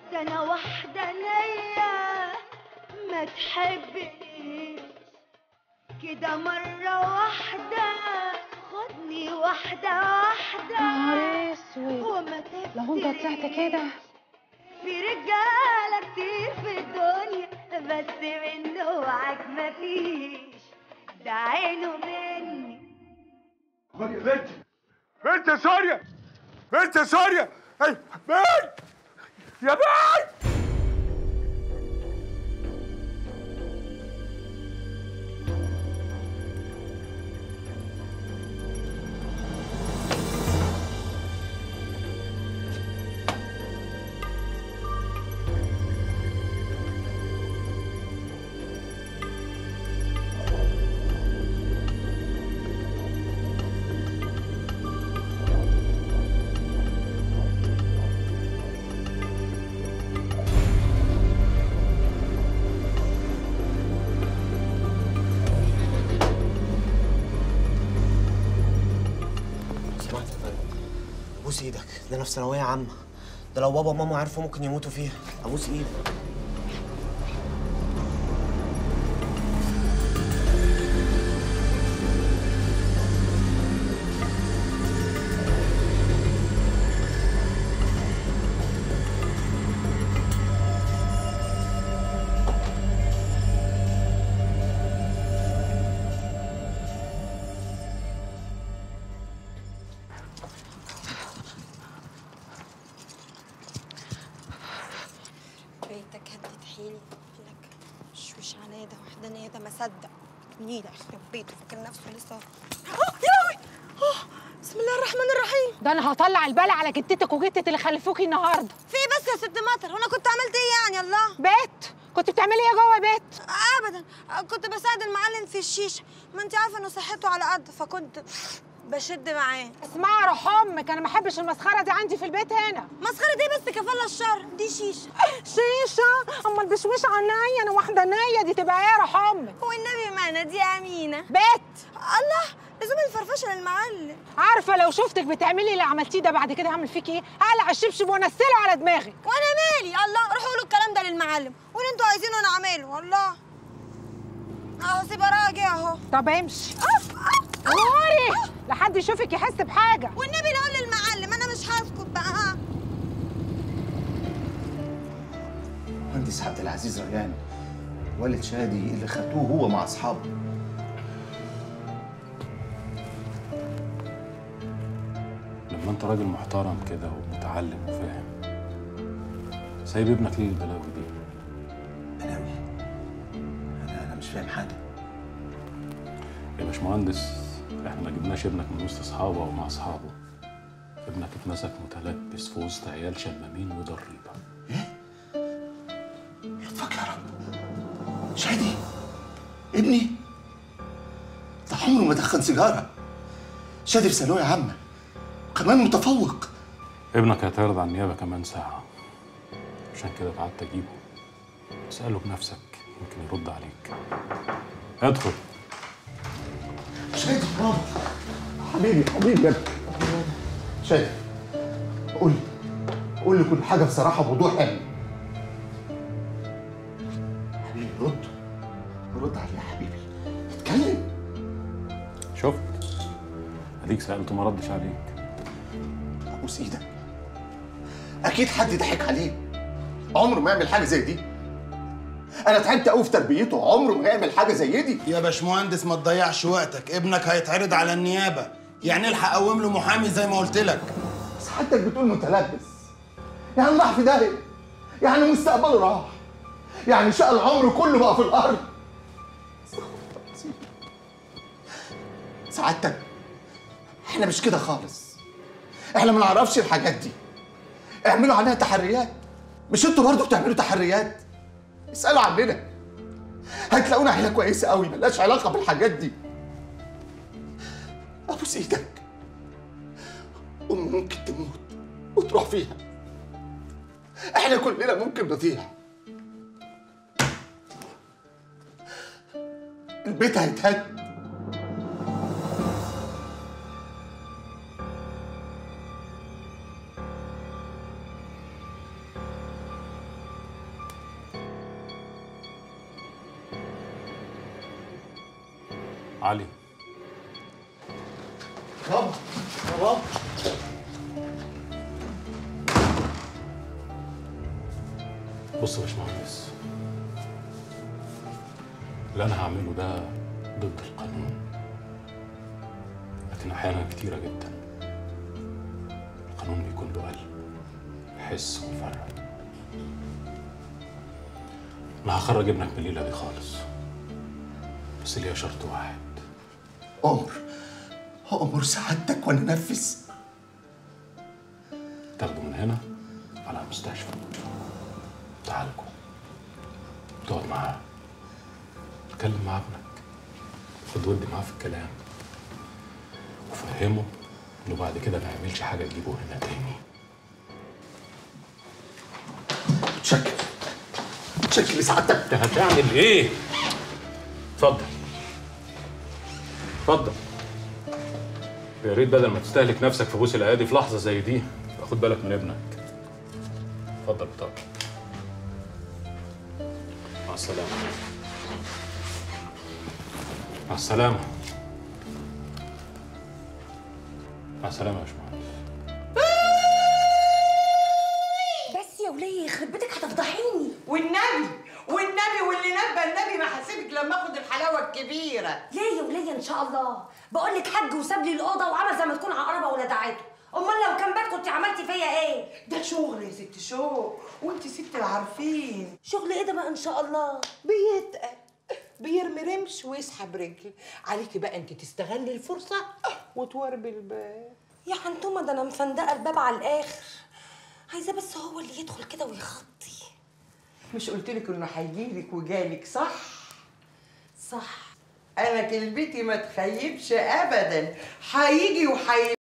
ده انا وحدانية ما تحبنيش كده مرة واحدة خدني واحدة واحدة نهار اسود وما لو انت طلعت تفتريش. كده في رجالة كتير في الدنيا بس من نوعك مفيش ده عينه مني خد يا بنت بنت يا سوريا بنت يا سوريا اي بنت يا بنت سمعت يا فندم ابوس ايدك ده انا في ثانويه عامه ده لو بابا وماما عرفوا ممكن يموتوا فيها ابوس ايدك بيتك هدت حيلي لك مشوش عليا ده وحدانية ده ما صدق نيلة يخرب بيته فاكر نفسه لسه آه، يا لهوي آه، بسم الله الرحمن الرحيم ده انا هطلع البلا على جدتك وجدتك اللي خلفوكي النهارده في إيه بس يا ست مطر وانا كنت عملت ايه يعني الله بيت كنت بتعملي ايه جوه بيت ابدا آه، كنت بساعد المعلم في الشيشه ما انت عارفه انه صحته على قد فكنت بشد معاه اسمعي يا روح امك انا ما احبش المسخره دي عندي في البيت هنا مسخره دي بس كفاله الشر دي شيشه شيشه اما البشويش عناية انا وحدانيه دي تبقى ايه يا روح امك والنبي معنا دي امينه بيت الله لزوم الفرفشه للمعلم عارفه لو شفتك بتعملي اللي عملتيه ده بعد كده هعمل فيكي ايه هقلع الشبشب وانزله على دماغك وانا مالي الله روحوا قولوا الكلام ده للمعلم واللي انتوا عايزينه انا اعمله الله اهو سيب راجع اهو طب امشي أف أف غوري لحد يشوفك يحس بحاجه والنبي لا اقول للمعلم انا مش هسكت بقى ها مهندس عبد العزيز ريان والد شادي اللي خدوه هو مع اصحابه لما انت راجل محترم كده ومتعلم وفاهم سايب ابنك ليه البلاوي دي بلاوي انا انا مش فاهم حاجه يا باشمهندس احنا ما جبناش ابنك من وسط اصحابه او مع اصحابه ابنك اتمسك متلبس في وسط عيال شمامين وضريبه يطفك يا رب شادي ابني ده عمره ما دخن سيجاره شادي في ثانويه عامه كمان متفوق ابنك هيتعرض على النيابه كمان ساعه عشان كده قعدت اجيبه اساله بنفسك يمكن يرد عليك ادخل شادي برافو حبيبي حبيبي يا ابني شادي قول لي قول لي كل حاجه بصراحه بوضوح قوي حبيبي رد رد علي يا حبيبي اتكلم شفت اديك سالته ما ردش عليك ابوس ايدك اكيد حد ضحك عليه عمره ما يعمل حاجه زي دي انا تعبت قوي في تربيته عمره ما يعمل حاجه زي دي يا باشمهندس ما تضيعش وقتك ابنك هيتعرض على النيابه يعني الحق قوم له محامي زي ما قلت لك بس حضرتك بتقول متلبس يعني راح في داهيه يعني مستقبله راح يعني شقى العمر كله بقى في الارض سعادتك احنا مش كده خالص احنا ما نعرفش الحاجات دي اعملوا عليها تحريات مش انتوا برضه بتعملوا تحريات اسالوا عننا هتلاقونا عيله كويسه قوي ملهاش علاقه بالحاجات دي ابوس ايدك ام ممكن تموت وتروح فيها احنا كلنا ممكن نضيع البيت هيتهد علي بابا يا بابا بص يا باشمهندس اللي انا هعمله ده ضد القانون لكن احيانا كتيره جدا القانون بيكون له قلب يحس ويفرق انا هخرج ابنك من الليله دي خالص بس ليها شرط واحد أمر أمر سعادتك وأنا نفذ تاخده من هنا على المستشفى تعالجه تقعد معاه تكلم مع ابنك خد ودي معاه في الكلام وفهمه انه بعد كده ما يعملش حاجه تجيبه هنا تاني متشكر متشكر لسعادتك انت هتعمل ايه؟ اتفضل اتفضل يا ريت بدل ما تستهلك نفسك في بوس الايادي في لحظه زي دي خد بالك من ابنك اتفضل بطاقة مع السلامه مع السلامه مع السلامه يا باشمهندس بس يا وليه يخرب بيتك هتفضحيني والنبي والنبي واللي نبى النبي ما هسيبك لما اخد الحلاوه الكبيره ليه يا وليه ان شاء الله بقول لك حج وساب لي الاوضه وعمل زي ما تكون عقربه ولا دعته امال لو كان بات كنت عملتي فيا ايه ده شغل يا ست شغل وانت ست العارفين شغل ايه ده بقى ان شاء الله بيتقل بيرمي رمش ويسحب رجل عليكي بقى انت تستغلي الفرصه وتوربي الباب يا حنتومه ده انا مفندقه الباب على الاخر عايزاه بس هو اللي يدخل كده ويخطي مش قلت لك انه هيجيلك وجالك صح صح انا كلمتي ما تخيبش ابدا هيجي وهي